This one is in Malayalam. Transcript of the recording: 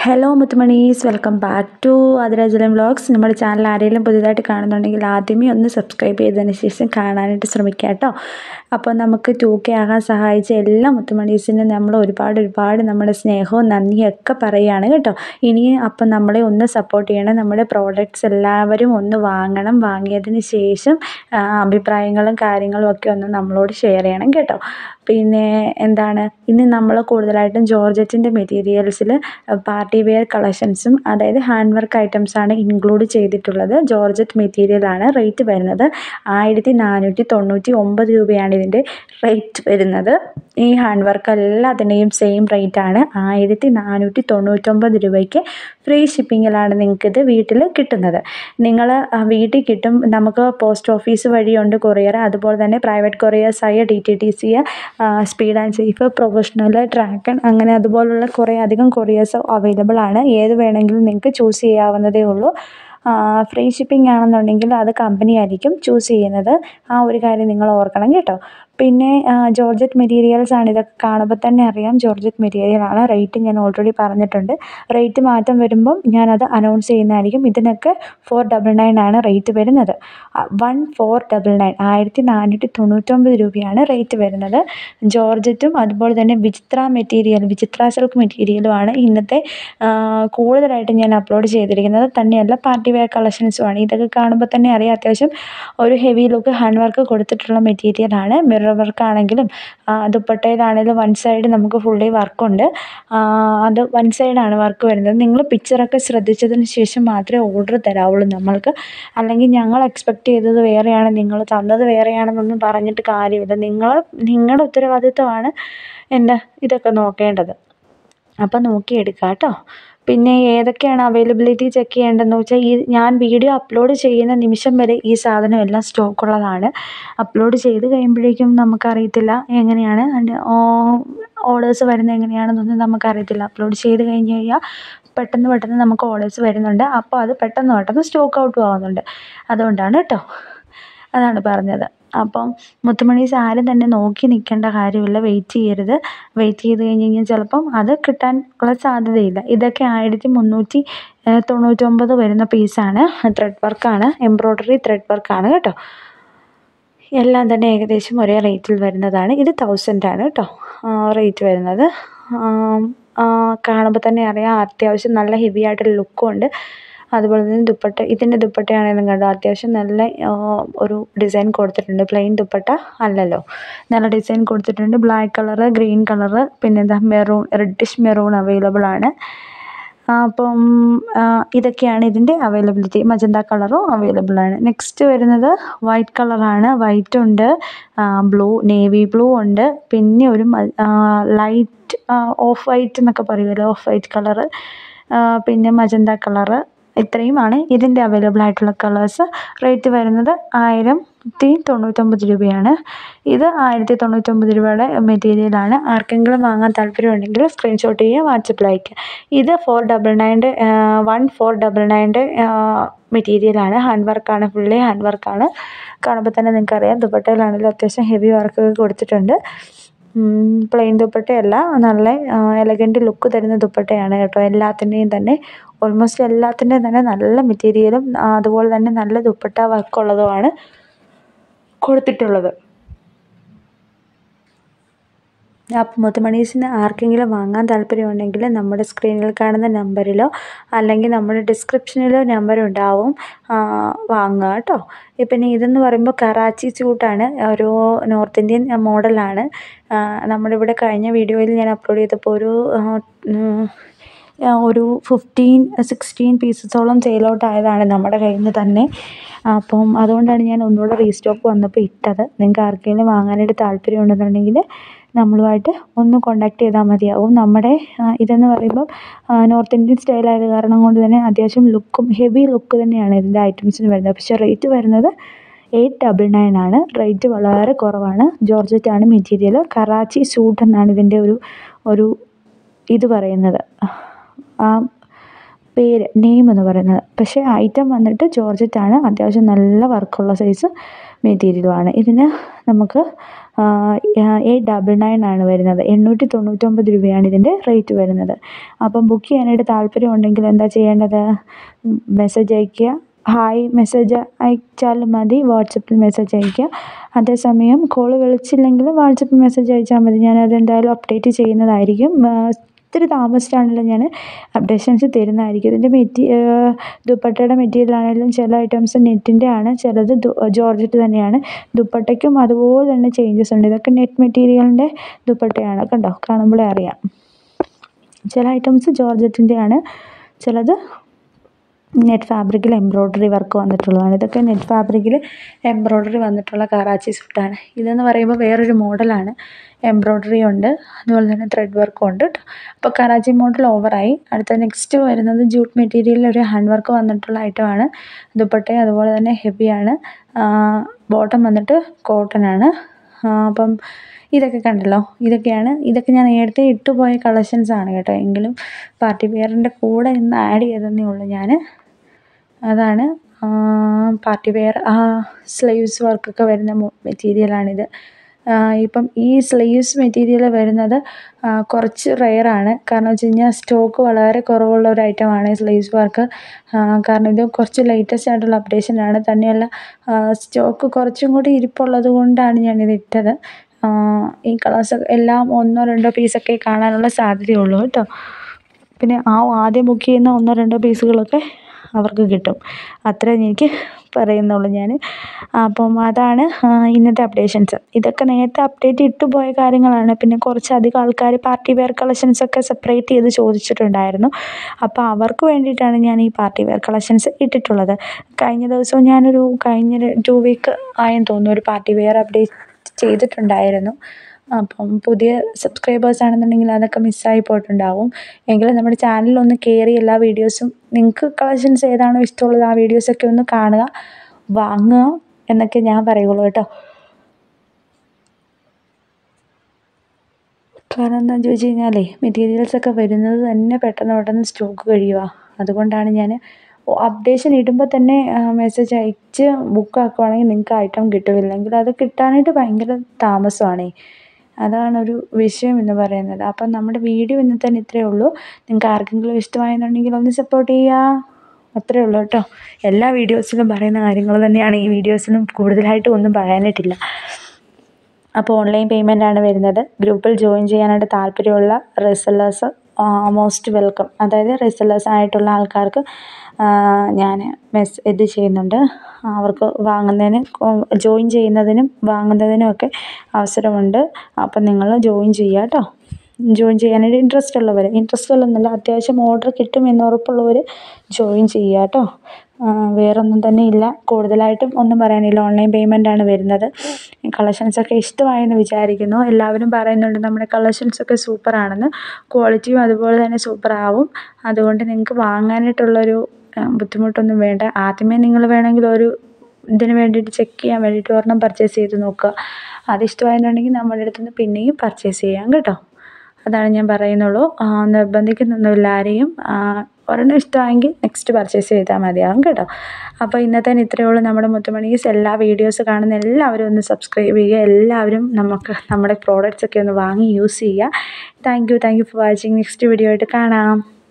ഹലോ മുത്തുമണീസ് വെൽക്കം ബാക്ക് ടു അതിരാജലം വ്ളോഗ്സ് നമ്മുടെ ചാനൽ ആരെങ്കിലും പുതിയതായിട്ട് കാണുന്നുണ്ടെങ്കിൽ ആദ്യമേ ഒന്ന് സബ്സ്ക്രൈബ് ചെയ്തതിന് ശേഷം കാണാനായിട്ട് ശ്രമിക്കുക കേട്ടോ അപ്പോൾ നമുക്ക് ടു കെ ആകാൻ സഹായിച്ച എല്ലാ മുത്തുമണീസിനും നമ്മൾ ഒരുപാട് ഒരുപാട് നമ്മുടെ സ്നേഹവും നന്ദിയും ഒക്കെ പറയുകയാണ് കേട്ടോ ഇനി അപ്പം നമ്മളെ ഒന്ന് സപ്പോർട്ട് ചെയ്യണം നമ്മുടെ പ്രോഡക്റ്റ്സ് എല്ലാവരും ഒന്ന് വാങ്ങണം വാങ്ങിയതിന് ശേഷം ആ, അഭിപ്രായങ്ങളും കാര്യങ്ങളും ഒക്കെ ഒന്ന് നമ്മളോട് ഷെയർ ചെയ്യണം കേട്ടോ പിന്നെ എന്താണ് ഇന്ന് നമ്മൾ കൂടുതലായിട്ടും ജോർജറ്റിൻ്റെ മെറ്റീരിയൽസിൽ പാർട്ടി വെയർ കളക്ഷൻസും അതായത് ഹാൻഡ് വർക്ക് ഐറ്റംസ് ആണ് ഇൻക്ലൂഡ് ചെയ്തിട്ടുള്ളത് ജോർജറ്റ് മെറ്റീരിയലാണ് റേറ്റ് വരുന്നത് ആയിരത്തി നാനൂറ്റി തൊണ്ണൂറ്റി ഒമ്പത് രൂപയാണ് ഇതിൻ്റെ റേറ്റ് വരുന്നത് ഈ ഹാൻഡ് വർക്ക് എല്ലാത്തിൻ്റെയും സെയിം റേറ്റ് ആണ് ആയിരത്തി നാനൂറ്റി തൊണ്ണൂറ്റൊമ്പത് രൂപയ്ക്ക് ഫ്രീ ഷിപ്പിങ്ങിലാണ് നിങ്ങൾക്കിത് വീട്ടിൽ കിട്ടുന്നത് നിങ്ങൾ വീട്ടിൽ കിട്ടും നമുക്ക് പോസ്റ്റ് ഓഫീസ് വഴിയുണ്ട് കൊറിയർ അതുപോലെ തന്നെ പ്രൈവറ്റ് കൊറിയേഴ്സായ D T T C speed and safe professional Trackon അങ്ങനെ അതുപോലുള്ള കുറേ അധികം കൊറിയേഴ്സ് അവൈലബിൾ ആണ് ഏത് വേണമെങ്കിലും നിങ്ങൾക്ക് ചൂസ് ചെയ്യാവുന്നതേ ഉള്ളൂ ഫ്രീ ഷിപ്പിംഗ് ആണെന്നുണ്ടെങ്കിൽ അത് കമ്പനി ആയിരിക്കും ചൂസ് ചെയ്യുന്നത് ആ ഒരു കാര്യം നിങ്ങൾ ഓർക്കണം കേട്ടോ പിന്നെ ആ, ജോർജറ്റ് മെറ്റീരിയൽസ് ആണ് ഇതൊക്കെ കാണുമ്പോൾ തന്നെ അറിയാം ജോർജറ്റ് മെറ്റീരിയൽ ആണ് റേറ്റ് ഞാൻ ഓൾറെഡി പറഞ്ഞിട്ടുണ്ട് റേറ്റ് മാറ്റം വരുമ്പം ഞാനത് അനൗൺസ് ചെയ്യുന്നതായിരിക്കും ഇതിനൊക്കെ ഫോർ ഡബിൾ നയൻ ആണ് റേറ്റ് വരുന്നത് വൺ ഫോർ ഡബിൾ നയൻ ആയിരത്തി നാനൂറ്റി തൊണ്ണൂറ്റൊമ്പത് രൂപയാണ് റേറ്റ് വരുന്നത് ജോർജറ്റും അതുപോലെ തന്നെ വിചിത്ര മെറ്റീരിയൽ വിചിത്ര സിൽക്ക് മെറ്റീരിയലുമാണ് ഇന്നത്തെ ആ, കൂടുതലായിട്ട് ഞാൻ അപ്ലോഡ് ചെയ്തിരിക്കുന്നത് തന്നെയല്ല പാർട്ടി വെയർ കളക്ഷൻസുമാണ് ഇതൊക്കെ കാണുമ്പോൾ തന്നെ അറിയാം അത്യാവശ്യം ഒരു ഹെവി ലുക്ക് ഹാൻഡ് വർക്ക് കൊടുത്തിട്ടുള്ള മെറ്റീരിയലാണ് മിറർ വർക്ക് ആണെങ്കിലും ആ, ദുപ്പട്ടയിലാണെങ്കിലും വൺ സൈഡ് നമുക്ക് ഫുള്ളി വർക്കുണ്ട് അത് വൺ സൈഡാണ് വർക്ക് വരുന്നത് നിങ്ങൾ പിക്ചറൊക്കെ ശ്രദ്ധിച്ചതിന് ശേഷം മാത്രമേ ഓർഡർ തരാവുള്ളൂ നമ്മൾക്ക് അല്ലെങ്കിൽ ഞങ്ങൾ എക്സ്പെക്റ്റ് ചെയ്തത് വേറെയാണ് നിങ്ങൾ തന്നത് വേറെയാണെന്നൊന്നും പറഞ്ഞിട്ട് കാര്യമില്ല നിങ്ങൾ നിങ്ങളുടെ ഉത്തരവാദിത്വമാണ് എന്താ ഇതൊക്കെ നോക്കേണ്ടത് അപ്പം നോക്കി എടുക്കാം കേട്ടോ പിന്നെ ഏതൊക്കെയാണ് അവൈലബിലിറ്റി ചെക്ക് ചെയ്യേണ്ടതെന്ന് വെച്ചാൽ ഈ ഞാൻ വീഡിയോ അപ്ലോഡ് ചെയ്യുന്ന നിമിഷം വരെ ഈ സാധനം എല്ലാം സ്റ്റോക്ക് ഉള്ളതാണ് അപ്ലോഡ് ചെയ്ത് കഴിയുമ്പോഴേക്കും നമുക്കറിയത്തില്ല എങ്ങനെയാണ് ഓർഡേഴ്സ് വരുന്നത് എങ്ങനെയാണെന്നൊന്നും നമുക്കറിയത്തില്ല അപ്ലോഡ് ചെയ്ത് കഴിഞ്ഞ് കഴിഞ്ഞാൽ പെട്ടെന്ന് പെട്ടെന്ന് നമുക്ക് ഓർഡേഴ്സ് വരുന്നുണ്ട് അപ്പോൾ അത് പെട്ടെന്ന് പെട്ടെന്ന് സ്റ്റോക്ക് ഔട്ടും ആവുന്നുണ്ട് അതുകൊണ്ടാണ് കേട്ടോ അതാണ് പറഞ്ഞത് അപ്പം മുത്തുമണീസ് ആരും തന്നെ നോക്കി നിൽക്കേണ്ട കാര്യമില്ല വെയിറ്റ് ചെയ്യരുത് വെയിറ്റ് ചെയ്ത് കഴിഞ്ഞ് കഴിഞ്ഞാൽ ചിലപ്പം അത് കിട്ടാൻ ഉള്ള സാധ്യതയില്ല ഇതൊക്കെ ആയിരത്തി മുന്നൂറ്റി ഏഹ്, തൊണ്ണൂറ്റൊമ്പത് വരുന്ന പീസാണ് ത്രെഡ് വർക്കാണ് എംബ്രോയ്ഡറി ത്രെഡ് വർക്കാണ് കേട്ടോ എല്ലാം തന്നെ ഏകദേശം ഒരേ റേറ്റിൽ വരുന്നതാണ് ഇത് തൗസൻഡ് ആണ് കേട്ടോ റേറ്റ് വരുന്നത് കാണുമ്പോൾ തന്നെ അറിയാം അത്യാവശ്യം നല്ല ഹെവി ആയിട്ടുള്ള ലുക്കും ഉണ്ട് അതുപോലെ തന്നെ ദുപ്പട്ട ഇതിൻ്റെ ദുപ്പട്ടയാണെങ്കിലും കണ്ടോ അത്യാവശ്യം നല്ല ആ, ഒരു ഡിസൈൻ കൊടുത്തിട്ടുണ്ട് പ്ലെയിൻ ദുപ്പട്ട അല്ലല്ലോ നല്ല ഡിസൈൻ കൊടുത്തിട്ടുണ്ട് ബ്ലാക്ക് കളറ് ഗ്രീൻ കളറ് പിന്നെന്താ മെറൂൺ റെഡിഷ് മെറൂൺ അവൈലബിൾ ആണ് ആ, അപ്പം ആ, ഇതൊക്കെയാണ് ഇതിൻ്റെ അവൈലബിലിറ്റി മജന്ത കളറും അവൈലബിൾ ആണ് നെക്സ്റ്റ് വരുന്നത് വൈറ്റ് കളറാണ് വൈറ്റ് ഉണ്ട് ബ്ലൂ നേവി ബ്ലൂ ഉണ്ട് പിന്നെ ഒരു ലൈറ്റ് ഓഫ് വൈറ്റ് എന്നൊക്കെ പറയുമല്ലോ ഓഫ് വൈറ്റ് കളറ് പിന്നെ മജന്ത കളറ് ഇത്രയുമാണ് ഇതിൻ്റെ അവൈലബിൾ ആയിട്ടുള്ള കളേഴ്സ് റേറ്റ് വരുന്നത് ആയിരത്തി തൊണ്ണൂറ്റൊമ്പത് രൂപയാണ് ഇത് ആയിരത്തി തൊണ്ണൂറ്റൊമ്പത് രൂപയുടെ മെറ്റീരിയലാണ് ആർക്കെങ്കിലും വാങ്ങാൻ താല്പര്യമുണ്ടെങ്കിൽ സ്ക്രീൻഷോട്ട് ചെയ്യുക വാട്സപ്പിൽ അയയ്ക്കുക ഇത് ഫോർ ഡബിൾ നയൻ്റെ വൺ ഫോർ ഡബിൾ നയൻ്റെ മെറ്റീരിയലാണ് ഹാൻഡ് വർക്കാണ് ഫുള്ളി ഹാൻഡ് വർക്കാണ് കാണുമ്പോൾ തന്നെ നിങ്ങൾക്കറിയാം ദുപ്പട്ടയിലാണെങ്കിലും അത്യാവശ്യം ഹെവി വർക്കൊക്കെ കൊടുത്തിട്ടുണ്ട് പ്ലെയിൻ ദുപ്പട്ടയല്ല നല്ല എലഗൻറ്റ് ലുക്ക് തരുന്ന ദുപ്പട്ടയാണ് കേട്ടോ എല്ലാത്തിൻ്റെയും തന്നെ ഓൾമോസ്റ്റ് എല്ലാത്തിൻ്റെയും തന്നെ നല്ല മെറ്റീരിയലും അതുപോലെ തന്നെ നല്ല ദുപ്പട്ട വർക്കുള്ളതുമാണ് കൊടുത്തിട്ടുള്ളത് അപ്പം മുത്തുമണീസിന് ആർക്കെങ്കിലും വാങ്ങാൻ താല്പര്യമുണ്ടെങ്കിൽ നമ്മുടെ സ്ക്രീനിൽ കാണുന്ന നമ്പറിലോ അല്ലെങ്കിൽ നമ്മുടെ ഡിസ്ക്രിപ്ഷനിലോ നമ്പർ ഉണ്ടാവും ആ, വാങ്ങുക കേട്ടോ പിന്നെ ഇതെന്ന് പറയുമ്പോൾ കറാച്ചി സ്യൂട്ടാണ് ഒരു നോർത്ത് ഇന്ത്യൻ മോഡലാണ് നമ്മുടെ ഇവിടെ കഴിഞ്ഞ വീഡിയോയിൽ ഞാൻ അപ്ലോഡ് ചെയ്തപ്പോൾ ഒരു ആ, ഉം, ആ, ഒരു ഫിഫ്റ്റീൻ സിക്സ്റ്റീൻ പീസസോളം സെയിൽ ഔട്ട് ആയതാണ് നമ്മുടെ കയ്യിൽ നിന്ന് തന്നെ അപ്പം അതുകൊണ്ടാണ് ഞാൻ ഒന്നുകൂടെ റീസ്റ്റോക്ക് വന്നപ്പോൾ ഇട്ടത് നിങ്ങൾക്ക് ആർക്കെങ്കിലും വാങ്ങാനായിട്ട് താല്പര്യം ഉണ്ടെന്നുണ്ടെങ്കിൽ നമ്മളുമായിട്ട് ഒന്ന് കോണ്ടാക്ട് ചെയ്താൽ മതിയാവും നമ്മുടെ ആ, ഇതെന്ന് പറയുമ്പം ആ, നോർത്ത് ഇന്ത്യൻ സ്റ്റൈൽ ആയത് കാരണം കൊണ്ട് തന്നെ അത്യാവശ്യം ലുക്കും ഹെവി ലുക്ക് തന്നെയാണ് ഇതിൻ്റെ ഐറ്റംസിന് വരുന്നത് പക്ഷേ റേറ്റ് വരുന്നത് എയ്റ്റ് ഡബിൾ നയൻ ആണ് റേറ്റ് വളരെ കുറവാണ് ജോർജറ്റ് ആണ് മെറ്റീരിയൽ കറാച്ചി സൂട്ട് എന്നാണ് ഇതിൻ്റെ ഒരു ഒരു ഇത് പറയുന്നത് ആ പേര് നെയിം എന്ന് പറയുന്നത് പക്ഷേ ഐറ്റം വന്നിട്ട് ജോർജറ്റ് ആണ് അത്യാവശ്യം നല്ല വർക്കുള്ള സൈസ് മെറ്റീരിയലുമാണ് ഇതിന് നമുക്ക് എയ്റ്റ് ഡബിൾ നയൻ ആണ് വരുന്നത് എണ്ണൂറ്റി തൊണ്ണൂറ്റൊമ്പത് രൂപയാണ് ഇതിൻ്റെ റേറ്റ് വരുന്നത് അപ്പം ബുക്ക് ചെയ്യാനായിട്ട് താല്പര്യം ഉണ്ടെങ്കിൽ എന്താ ചെയ്യേണ്ടത് മെസ്സേജ് അയയ്ക്കുക ഹായ് മെസ്സേജ് അയച്ചാലും മതി വാട്സപ്പിൽ മെസ്സേജ് അയയ്ക്കുക അതേസമയം കോൾ വിളിച്ചില്ലെങ്കിൽ വാട്സപ്പിൽ മെസ്സേജ് അയച്ചാൽ മതി ഞാനത് എന്തായാലും അപ്ഡേറ്റ് ചെയ്യുന്നതായിരിക്കും ഒത്തിരി താമസിച്ചാണെങ്കിലും ഞാൻ അപ്ഡേഷൻസ് തരുന്നതായിരിക്കും ഇതിൻ്റെ മെറ്റീ ദുപ്പട്ടയുടെ മെറ്റീരിയൽ ആണെങ്കിലും ചില ഐറ്റംസ് നെറ്റിൻ്റെ ആണ് ചിലത് ജോർജറ്റ് തന്നെയാണ് ദുപ്പട്ടയ്ക്കും അതുപോലെ തന്നെ ചേഞ്ചസ് ഉണ്ട് ഇതൊക്കെ നെറ്റ് മെറ്റീരിയലിൻ്റെ ദുപ്പട്ടയാണ് കണ്ടോ കാണുമ്പോഴേ അറിയാം ചില ഐറ്റംസ് ജോർജറ്റിൻ്റെ ആണ് ചിലത് നെറ്റ് ഫാബ്രിക്കിൽ എംബ്രോയ്ഡറി വർക്ക് വന്നിട്ടുള്ളതാണ് ഇതൊക്കെ നെറ്റ് ഫാബ്രിക്കിൽ എംബ്രോയ്ഡറി വന്നിട്ടുള്ള കറാച്ചി സ്യൂട്ടാണ് ഇതെന്ന് പറയുമ്പോൾ വേറൊരു മോഡലാണ് എംബ്രോയ്ഡറി ഉണ്ട് അതുപോലെ തന്നെ ത്രെഡ് വർക്കും ഉണ്ട് കേട്ടോ അപ്പോൾ കറാച്ചി മോഡൽ ഓവറായി അടുത്ത നെക്സ്റ്റ് വരുന്നത് ജൂട്ട് മെറ്റീരിയലിൽ ഒരു ഹാൻഡ് വർക്ക് വന്നിട്ടുള്ള ഐറ്റമാണ് ദുപ്പട്ടയും അതുപോലെ തന്നെ ഹെവിയാണ് ബോട്ടം വന്നിട്ട് കോട്ടൺ ആണ് അപ്പം ഇതൊക്കെ കണ്ടല്ലോ ഇതൊക്കെയാണ് ഇതൊക്കെ ഞാൻ നേരത്തെ ഇട്ടുപോയ കളക്ഷൻസ് ആണ് കേട്ടോ എങ്കിലും പാർട്ടി വെയറിൻ്റെ കൂടെ ഇന്ന് ആഡ് ചെയ്തതേ ഉള്ളൂ ഞാൻ അതാണ് പാർട്ടി വെയർ ആ സ്ലീവ്സ് വർക്കൊക്കെ വരുന്ന മെറ്റീരിയലാണിത് ഇപ്പം ഈ സ്ലീവ്സ് മെറ്റീരിയൽ വരുന്നത് കുറച്ച് റെയറാണ് കാരണം വെച്ച് കഴിഞ്ഞാൽ സ്റ്റോക്ക് വളരെ കുറവുള്ള ഒരു ഐറ്റമാണ് സ്ലീവ്സ് വർക്ക് കാരണം ഇത് കുറച്ച് ലേറ്റസ്റ്റ് ആയിട്ടുള്ള അപ്ഡേഷനാണ് തന്നെയല്ല സ്റ്റോക്ക് കുറച്ചും കൂടി ഇരിപ്പുള്ളത് കൊണ്ടാണ് ഞാനിത് ഇട്ടത് ഈ കളേഴ്സ് എല്ലാം ഒന്നോ രണ്ടോ പീസൊക്കെ കാണാനുള്ള സാധ്യതയുള്ളൂ കേട്ടോ പിന്നെ ആ ആദ്യം ബുക്ക് ചെയ്യുന്ന ഒന്നോ രണ്ടോ പീസുകളൊക്കെ അവർക്ക് കിട്ടും അത്രേ എനിക്ക് പറയുന്നുള്ളൂ ഞാൻ അപ്പം അതാണ് ഇന്നത്തെ അപ്ഡേഷൻസ് ഇതൊക്കെ നേരത്തെ അപ്ഡേറ്റ് ഇട്ടു പോയ കാര്യങ്ങളാണ് പിന്നെ കുറച്ചധികം ആൾക്കാർ പാർട്ടി വെയർ കളക്ഷൻസൊക്കെ സെപ്പറേറ്റ് ചെയ്ത് ചോദിച്ചിട്ടുണ്ടായിരുന്നു അപ്പോൾ അവർക്ക് വേണ്ടിയിട്ടാണ് ഞാൻ ഈ പാർട്ടി വെയർ കളക്ഷൻസ് ഇട്ടിട്ടുള്ളത് കഴിഞ്ഞ ദിവസവും ഞാനൊരു കഴിഞ്ഞ ടു വീക്ക് ആയെന്ന് തോന്നുന്നു ഒരു പാർട്ടി വെയർ അപ്ഡേറ്റ് ചെയ്തിട്ടുണ്ടായിരുന്നു അപ്പം പുതിയ സബ്സ്ക്രൈബേഴ്സ് ആണെന്നുണ്ടെങ്കിൽ അതൊക്കെ മിസ്സായി പോയിട്ടുണ്ടാവും എങ്കിലും നമ്മുടെ ചാനലിലൊന്ന് കയറി എല്ലാ വീഡിയോസും നിങ്ങൾക്ക് കളക്ഷൻസ് ഏതാണോ ഇഷ്ടമുള്ളത് ആ വീഡിയോസൊക്കെ ഒന്ന് കാണുക വാങ്ങുക എന്നൊക്കെ ഞാൻ പറയുള്ളൂ കേട്ടോ കാരണം എന്താണെന്ന് ചോദിച്ചു കഴിഞ്ഞാലേ മെറ്റീരിയൽസൊക്കെ വരുന്നത് തന്നെ പെട്ടെന്ന് പെട്ടെന്ന് സ്റ്റോക്ക് കഴിയുക അതുകൊണ്ടാണ് ഞാൻ അപ്ഡേഷൻ ഇടുമ്പോൾ തന്നെ മെസ്സേജ് അയച്ച് ബുക്ക് ആക്കുവാണെങ്കിൽ നിങ്ങൾക്ക് ഐറ്റം കിട്ടും ഇല്ലെങ്കിൽ അത് കിട്ടാനായിട്ട് ഭയങ്കര താമസമാണേ അതാണൊരു വിഷയം എന്ന് പറയുന്നത് അപ്പം നമ്മുടെ വീഡിയോ ഇന്നത്തെ തന്നെ ഇത്രയേ ഉള്ളൂ നിങ്ങൾക്ക് ആർക്കെങ്കിലും ഇഷ്ടമായെന്നുണ്ടെങ്കിൽ ഒന്ന് സപ്പോർട്ട് ചെയ്യുക അത്രയേ ഉള്ളൂ കേട്ടോ എല്ലാ വീഡിയോസിലും പറയുന്ന കാര്യങ്ങൾ തന്നെയാണ് ഈ വീഡിയോസിലും കൂടുതലായിട്ട് ഒന്നും പറയാനായിട്ടില്ല അപ്പോൾ ഓൺലൈൻ പേയ്മെൻ്റ് ആണ് വരുന്നത് ഗ്രൂപ്പിൽ ജോയിൻ ചെയ്യാനായിട്ട് താല്പര്യമുള്ള റെസലേഴ്സ് മോസ്റ്റ് വെൽക്കം അതായത് റെസലേഴ്സ് ആയിട്ടുള്ള ആൾക്കാർക്ക് ഞാൻ മെസ് ഇത് ചെയ്യുന്നുണ്ട് അവർക്ക് വാങ്ങുന്നതിന് ജോയിൻ ചെയ്യുന്നതിനും വാങ്ങുന്നതിനും ഒക്കെ അവസരമുണ്ട് അപ്പം നിങ്ങൾ ജോയിൻ ചെയ്യുക കേട്ടോ ജോയിൻ ചെയ്യാനായിട്ട് ഇൻട്രസ്റ്റ് ഉള്ളവർ ഇൻട്രസ്റ്റ് ഉള്ളതെന്നല്ല അത്യാവശ്യം ഓർഡർ കിട്ടും എന്ന് ഉറപ്പുള്ളവർ ജോയിൻ ചെയ്യുക കേട്ടോ വേറൊന്നും തന്നെ ഇല്ല കൂടുതലായിട്ടും ഒന്നും പറയാനില്ല ഓൺലൈൻ പേയ്മെൻ്റ് ആണ് വരുന്നത് കളക്ഷൻസൊക്കെ ഇഷ്ടമായെന്ന് വിചാരിക്കുന്നു എല്ലാവരും പറയുന്നുണ്ട് നമ്മുടെ കളക്ഷൻസൊക്കെ സൂപ്പറാണെന്ന് ക്വാളിറ്റിയും അതുപോലെ തന്നെ സൂപ്പറാവും അതുകൊണ്ട് നിങ്ങൾക്ക് വാങ്ങാനായിട്ടുള്ളൊരു ബുദ്ധിമുട്ടൊന്നും വേണ്ട ആദ്യമേ നിങ്ങൾ വേണമെങ്കിൽ ഒരു ഇതിന് വേണ്ടിയിട്ട് ചെക്ക് ചെയ്യാൻ വേണ്ടിയിട്ട് ഒരെണ്ണം പർച്ചേസ് ചെയ്ത് നോക്കുക അത് ഇഷ്ടമായെന്നുണ്ടെങ്കിൽ നമ്മുടെ അടുത്ത് നിന്ന് പിന്നെയും പർച്ചേസ് ചെയ്യാം കേട്ടോ അതാണ് ഞാൻ പറയുന്നുള്ളൂ നിർബന്ധിക്കുന്നൊന്നുമില്ല ആരെയും ഒരെണ്ണം ഇഷ്ടമായെങ്കിൽ നെക്സ്റ്റ് പർച്ചേസ് ചെയ്താൽ മതിയാകും കേട്ടോ അപ്പോൾ ഇന്നത്തെ ഇത്രയേ ഉള്ളൂ നമ്മുടെ മുത്തുമണീസ് എല്ലാ വീഡിയോസ് കാണുന്ന എല്ലാവരും ഒന്ന് സബ്സ്ക്രൈബ് ചെയ്യുക എല്ലാവരും നമുക്ക് നമ്മുടെ പ്രോഡക്റ്റ്സ് ഒക്കെ ഒന്ന് വാങ്ങി യൂസ് ചെയ്യുക thank you thank you for watching next video ആയിട്ട് കാണാം